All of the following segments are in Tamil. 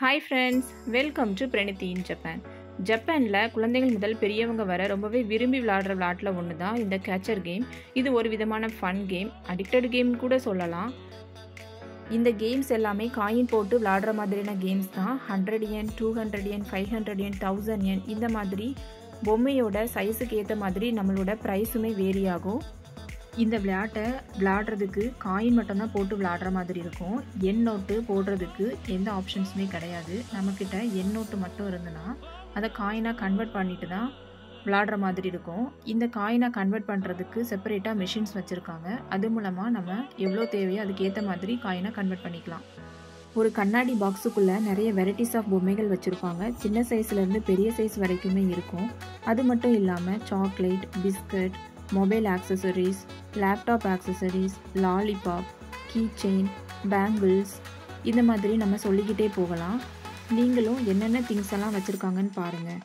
hi friends welcome to Praniti in Japan ஜப்பானில் குழந்தைகள் முதல் பெரியவங்க வர ரொம்பவே விரும்பி விளையாடுற விளையாட்டில் ஒன்று தான் இந்த கேச்சர் கேம் இது ஒரு விதமான ஃபன் கேம் அடிக்டட் கேம் கூட சொல்லலாம் இந்த கேம்ஸ் எல்லாமே காயின் போட்டு விளையாடுற மாதிரியான கேம்ஸ் தான் hundred yen two hundred yen five hundred yen thousand yen இந்த மாதிரி பொம்மையோட சைஸுக்கு ஏற்ற மாதிரி நம்மளோட ப்ரைஸுமே வேரி ஆகும் இந்த விளையாட்டை விளையாடுறதுக்கு காயின் மட்டும்தான் போட்டு விளையாடுற மாதிரி இருக்கும் எண் நோட்டு போடுறதுக்கு எந்த ஆப்ஷன்ஸுமே கிடையாது நம்மக்கிட்ட எண் நோட்டு மட்டும் இருந்ததுன்னா அதை காயினாக கன்வெர்ட் பண்ணிட்டு தான் விளையாடுற மாதிரி இருக்கும் இந்த காயினாக கன்வெர்ட் பண்ணுறதுக்கு செப்பரேட்டாக மிஷின்ஸ் வச்சுருக்காங்க அது மூலமாக நம்ம எவ்வளோ தேவையோ அதுக்கேற்ற மாதிரி காயினாக கன்வெர்ட் பண்ணிக்கலாம் ஒரு கண்ணாடி பாக்ஸுக்குள்ளே நிறைய வெரைட்டிஸ் ஆஃப் பொம்மைகள் வச்சுருப்பாங்க சின்ன சைஸ்லேருந்து பெரிய சைஸ் வரைக்குமே இருக்கும் அது மட்டும் இல்லாமல் chocolate biscuit mobile accessories laptop accessories lollipop key chain bangles இந்த மாதிரி நம்ம சொல்லிக்கிட்டே போகலாம் நீங்களும் என்னென்ன திங்ஸ் எல்லாம் வச்சுருக்காங்கன்னு பாருங்கள்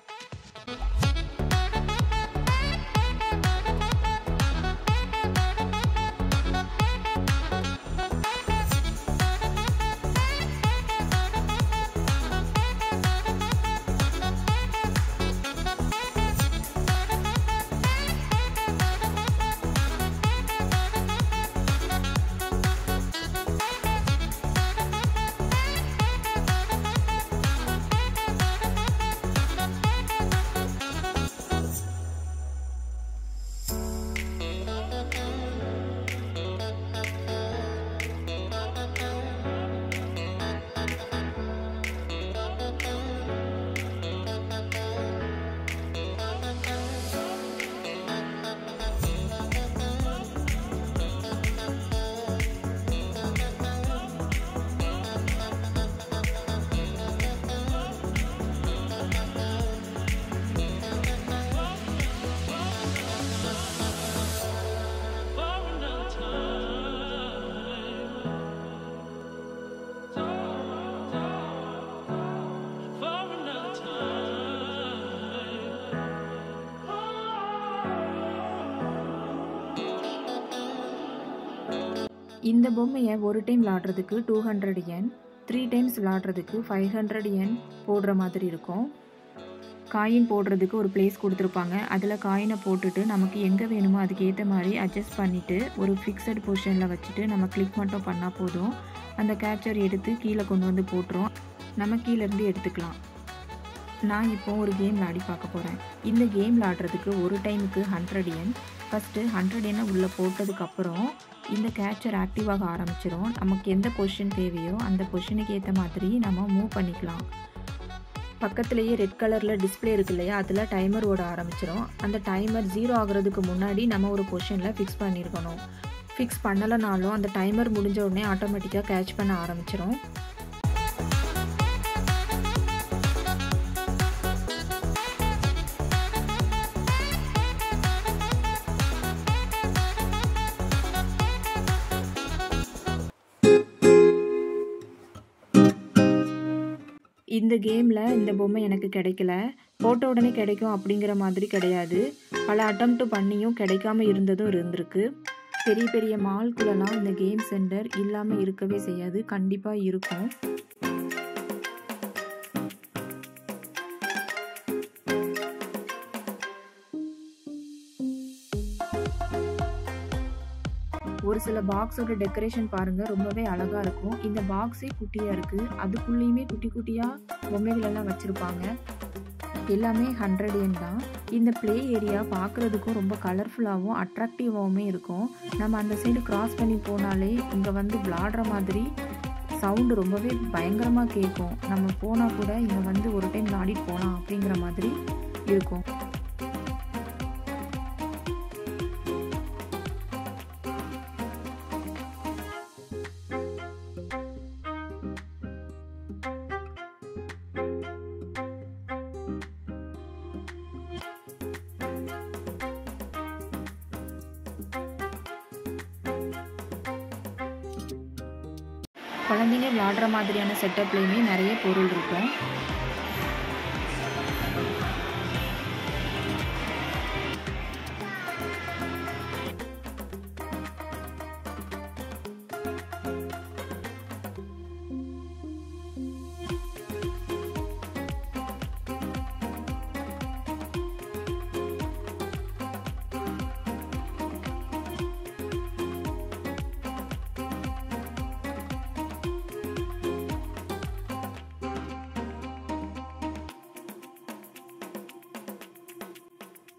இந்த பொம்மையை ஒரு டைம் விளாடுறதுக்கு two hundred yen three times விளாடுறதுக்கு ஃபைவ் ஹண்ட்ரட் என் போடுற மாதிரி இருக்கும் காயின் போடுறதுக்கு ஒரு பிளேஸ் கொடுத்துருப்பாங்க அதில் காயினை போட்டுட்டு நமக்கு எங்கே வேணுமோ அதுக்கு ஏற்ற மாதிரி அட்ஜஸ்ட் பண்ணிவிட்டு ஒரு ஃபிக்ஸட் பொசிஷனில் வச்சுட்டு நம்ம கிளிக் மட்டும் பண்ணால் போதும் அந்த கேப்சர் எடுத்து கீழே கொண்டு வந்து போட்டுரும் நம்ம கீழேருந்து எடுத்துக்கலாம் நான் இப்போ ஒரு கேம் விளாடி பார்க்க போகிறேன் இந்த கேம் விளாடுறதுக்கு ஒரு டைமுக்கு ஹண்ட்ரட் என் ஃபஸ்ட்டு ஹண்ட்ரட் எண்ணை உள்ளே போட்டதுக்கப்புறம் இந்த கேச்சர் ஆக்டிவ் ஆக ஆரம்பிச்சிடும் நமக்கு எந்த பொசிஷன் தேவையோ அந்த பொசிஷனுக்கு ஏற்ற மாதிரி நம்ம மூவ் பண்ணிக்கலாம் பக்கத்துலேயே ரெட் கலரில் டிஸ்பிளே இருக்கு இல்லையா அதில் டைமர் ஓட ஆரம்பிச்சிடும் அந்த டைமர் ஜீரோ ஆகுறதுக்கு முன்னாடி நம்ம ஒரு பொசிஷனில் ஃபிக்ஸ் பண்ணியிருக்கணும் ஃபிக்ஸ் பண்ணலைனாலும் அந்த டைமர் முடிஞ்ச உடனே ஆட்டோமேட்டிக்காக கேட்ச் பண்ண ஆரம்பிச்சிடும் இந்த கேமில் இந்த பொம்மை எனக்கு கிடைக்கல போட்ட உடனே கிடைக்கும் அப்படிங்கிற மாதிரி கிடையாது பல அட்டம் பண்ணியும் கிடைக்காம இருந்ததும் இருந்திருக்கு பெரிய பெரிய மால்குள்ளலாம் இந்த கேம் சென்டர் இல்லாமல் இருக்கவே செய்யாது கண்டிப்பாக இருக்கும் ஒரு சில பாக்ஸோட டெக்கரேஷன் பாருங்க ரொம்பவே அழகா இருக்கும் இந்த பாக்ஸே குட்டியா இருக்கு அதுக்குள்ளேயுமே குட்டி குட்டியா பொம்மைகள் எல்லாம் வச்சிருப்பாங்க எல்லாமே ஹண்ட்ரட் என் தான் இந்த ப்ளே ஏரியா பார்க்குறதுக்கும் ரொம்ப கலர்ஃபுல்லாகவும் அட்ராக்டிவாகவுமே இருக்கும் நம்ம அந்த சைடு கிராஸ் பண்ணி போனாலே இங்கே வந்து விளாடுற மாதிரி சவுண்டு ரொம்பவே பயங்கரமாக கேட்கும் நம்ம போனால் கூட இங்கே வந்து ஒரு டைம் விளாடிட்டு போகலாம் அப்படிங்கிற மாதிரி இருக்கும் குழந்தைங்க விளாடுற மாதிரியான செட்டப்லேயுமே நிறைய பொருள் இருக்கும்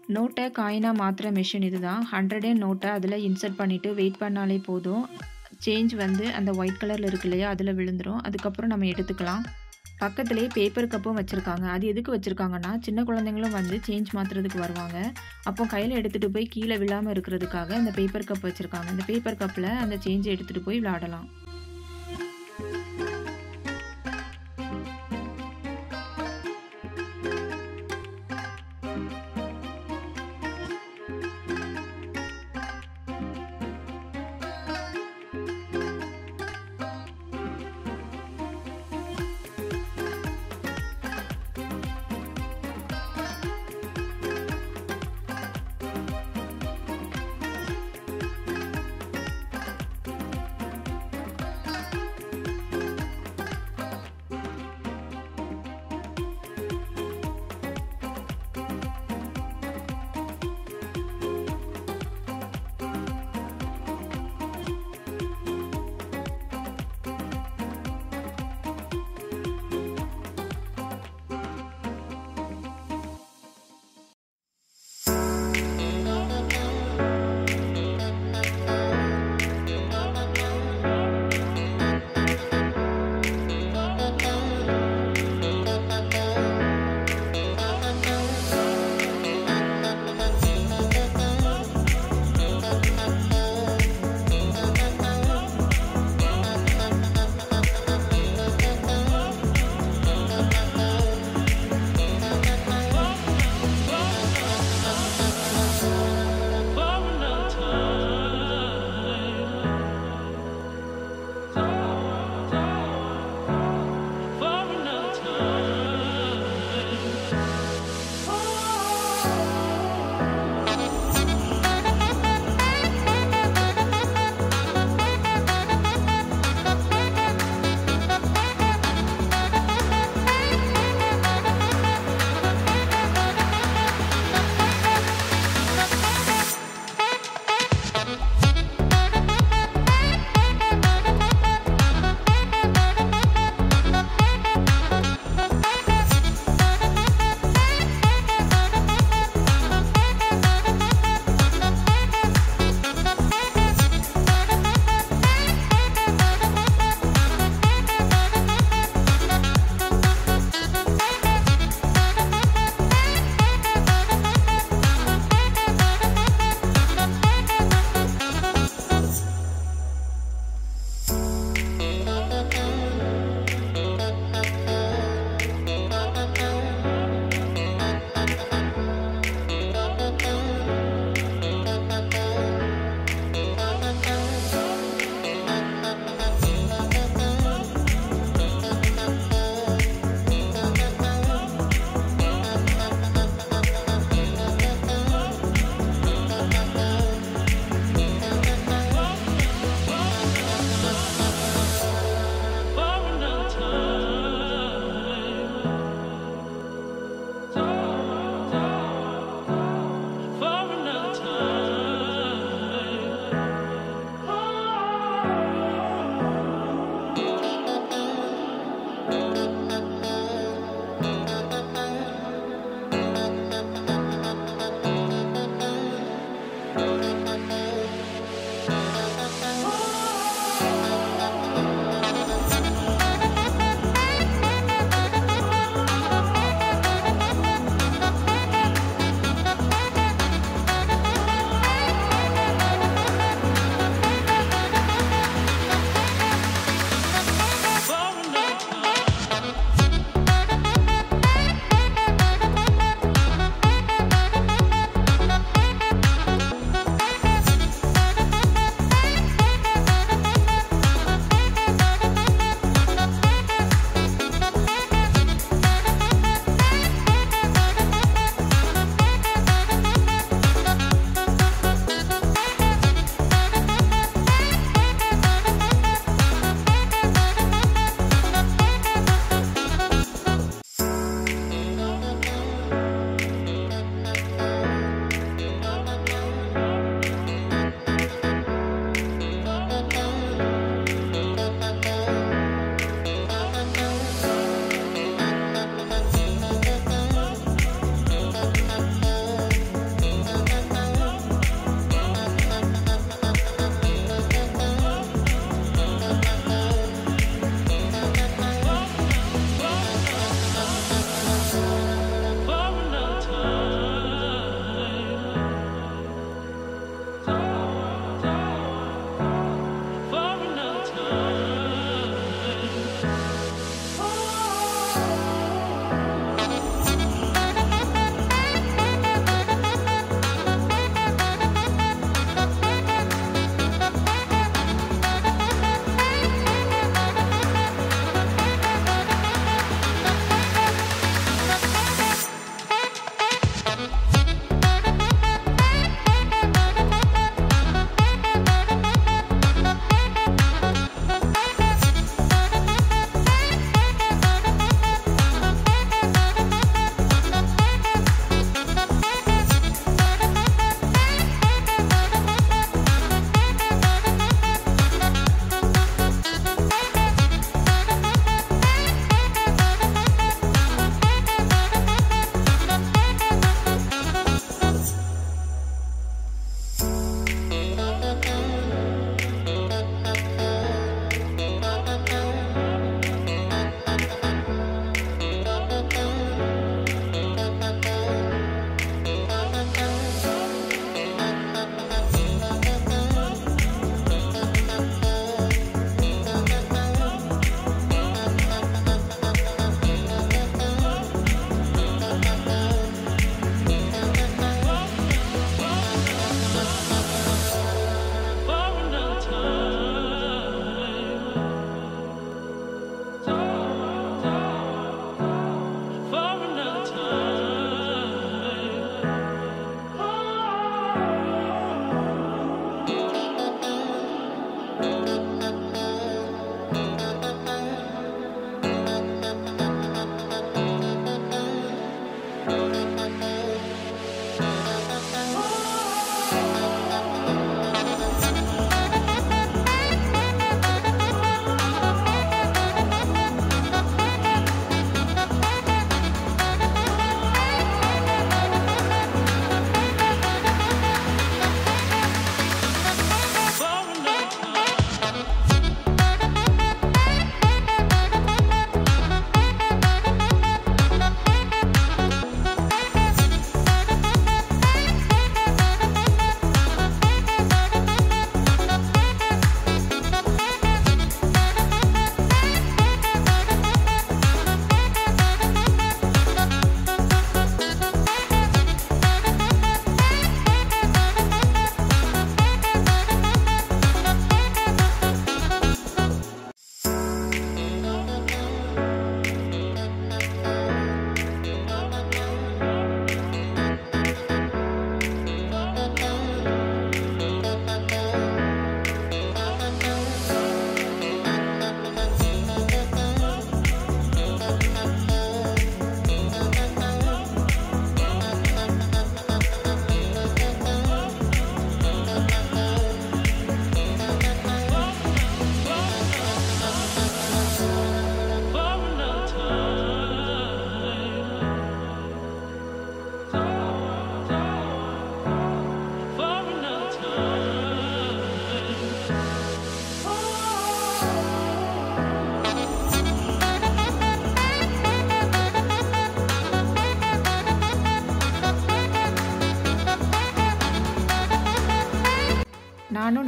நோட்டை காயினாக மாற்றுற மிஷின் இதுதான் ஹண்ட்ரடே நோட்டை அதில் இன்சர்ட் பண்ணிவிட்டு வெயிட் பண்ணாலே போதும் சேஞ்ச் வந்து அந்த ஒயிட் கலரில் இருக்கு இல்லையா அதில் விழுந்துடும் அதுக்கப்புறம் நம்ம எடுத்துக்கலாம் பக்கத்துலேயே பேப்பர் கப்பும் வச்சுருக்காங்க அது எதுக்கு வச்சுருக்காங்கன்னா சின்ன குழந்தைங்களும் வந்து சேஞ்ச் மாற்றுறதுக்கு வருவாங்க அப்போ கையில் எடுத்துகிட்டு போய் கீழே விழாமல் இருக்கிறதுக்காக இந்த பேப்பர் கப் வச்சுருக்காங்க இந்த பேப்பர் கப்பில் அந்த சேஞ்சை எடுத்துகிட்டு போய் விளாடலாம்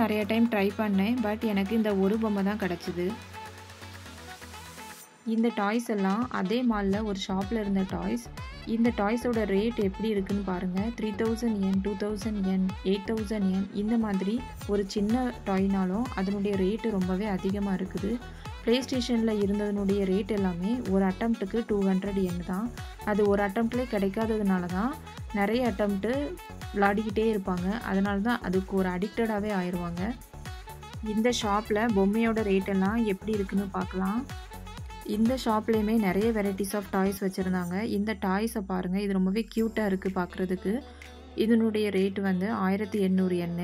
நிறைய டைம் ட்ரை பண்ணேன் பட் எனக்கு இந்த ஒரு பொம்மை தான் கிடச்சிது இந்த டாய்ஸ் எல்லாம் அதே மாலில் ஒரு ஷாப்பில் இருந்த டாய்ஸ் இந்த டாய்ஸோட ரேட் எப்படி இருக்குன்னு பாருங்கள் three thousand yen two thousand yen eight thousand yen இந்த மாதிரி ஒரு சின்ன டாய்னாலும் அதனுடைய ரேட்டு ரொம்பவே அதிகமாக இருக்குது ப்ளே ஸ்டேஷனில் இருந்ததனுடைய ரேட் எல்லாமே ஒரு அட்டம்ப்ட்டுக்கு டூ ஹண்ட்ரட் என் தான் அது ஒரு அட்டம்ப்ட்லேயே கிடைக்காததுனால தான் நிறைய அட்டம்ப்ட்டு விளாடிக்கிட்டே இருப்பாங்க அதனால தான் அதுக்கு ஒரு அடிக்டடாகவே ஆயிடுவாங்க இந்த ஷாப்பில் பொம்மையோட ரேட் எல்லாம் எப்படி இருக்குன்னு பார்க்கலாம் இந்த ஷாப்லேயுமே நிறைய வெரைட்டிஸ் ஆஃப் டாய்ஸ் வச்சுருந்தாங்க இந்த டாய்ஸை பாருங்கள் இது ரொம்பவே க்யூட்டாக இருக்குது பார்க்குறதுக்கு இதனுடைய ரேட் வந்து ஆயிரத்தி எண்ணூறு எண்ணு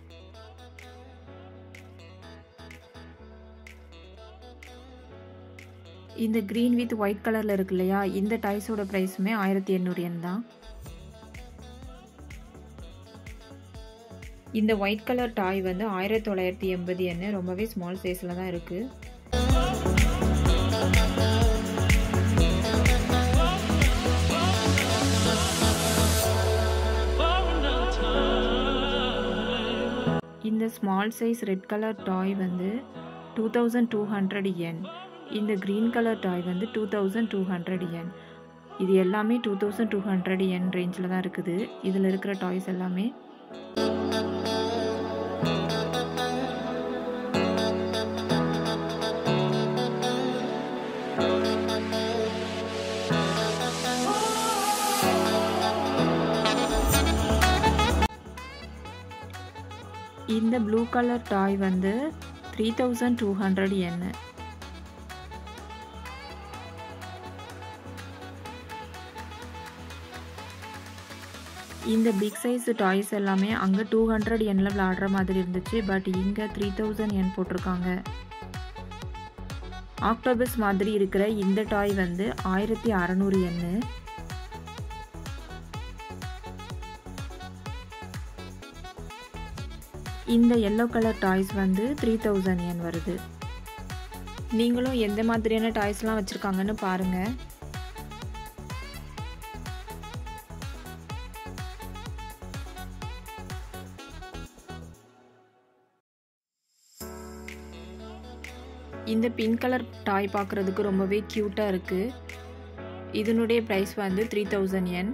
இந்த க்ரீன் வித் ஒயிட் கலரில் இருக்கு இல்லையா இந்த டாய்ஸோட ப்ரைஸுமே ஆயிரத்தி எண்ணூறு எண் தான் இந்த ஒயிட் கலர் டாய் வந்து ஆயிரத்தி தொள்ளாயிரத்தி எண்பது எண்ணு ரொம்பவே ஸ்மால் சைஸில் தான் இருக்குது இந்த small size red colour toy வந்து two thousand two hundred yen இந்த க்ரீன் கலர் டாய் வந்து two thousand two hundred yen இது எல்லாமே two thousand two hundred yen ரேஞ்சில் தான் இருக்குது இதில் இருக்கிற டாய்ஸ் எல்லாமே இந்த ப்ளூ கலர் டாய் வந்து த்ரீ தௌசண்ட் டூ ஹண்ட்ரட் என்ன இந்த பிக் சைஸ் டாய்ஸ் எல்லாமே அங்கே டூ ஹண்ட்ரட் எண்ணில் விளாடுற மாதிரி இருந்துச்சு பட் இங்கே த்ரீ தௌசண்ட் என் போட்டிருக்காங்க ஆக்டோபஸ் மாதிரி இருக்கிற இந்த டாய் வந்து ஆயிரத்தி அறநூறு எண்ணு இந்த எல்லோ கலர் டாய்ஸ் வந்து த்ரீ தௌசண்ட் என் வருது நீங்களும் எந்த மாதிரியான டாய்ஸ்லாம் வச்சுருக்காங்கன்னு பாருங்கள் இந்த பிங்க் கலர் டாய் பார்க்குறதுக்கு ரொம்பவே க்யூட்டாக இருக்குது இதனுடைய ப்ரைஸ் வந்து த்ரீ தௌசண்ட் என்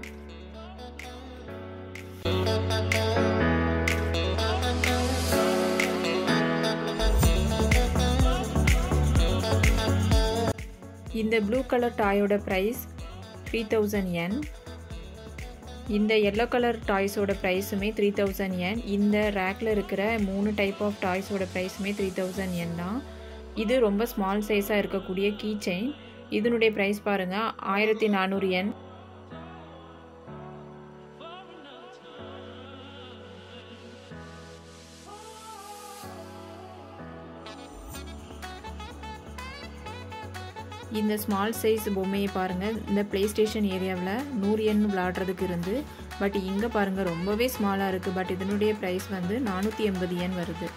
இந்த ப்ளூ கலர் டாயோட ப்ரைஸ் த்ரீ தௌசண்ட் என் இந்த எல்லோ கலர் டாய்ஸோட ப்ரைஸுமே த்ரீ தௌசண்ட் என் இந்த ரேக்கில் இருக்கிற மூணு டைப் ஆஃப் டாய்ஸோட ப்ரைஸுமே த்ரீ தௌசண்ட் என் தான் இது ரொம்ப ஸ்மால் சைஸாக இருக்கக்கூடிய கீ செயின் இதனுடைய ப்ரைஸ் பாருங்கள் ஆயிரத்தி நானூறு என் இந்த ஸ்மால் சைஸ் பொம்மையை பாருங்கள் இந்த ப்ளே ஸ்டேஷன் ஏரியாவில் நூறு எண் விளாடுறதுக்கு இருந்து பட் இங்கே பாருங்கள் ரொம்பவே ஸ்மாலாக இருக்குது பட் இதனுடைய ப்ரைஸ் வந்து நானூற்றி எண்பது எண் வருது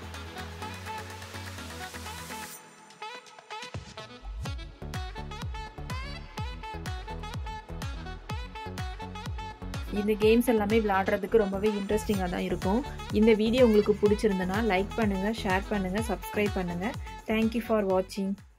இந்த கேம்ஸ் எல்லாமே விளாடுறதுக்கு ரொம்பவே இன்ட்ரெஸ்டிங்காக தான் இருக்கும் இந்த வீடியோ உங்களுக்கு பிடிச்சிருந்தனா லைக் பண்ணுங்கள் ஷேர் பண்ணுங்கள் சப்ஸ்கிரைப் பண்ணுங்கள் தேங்க்யூ ஃபார் வாட்சிங்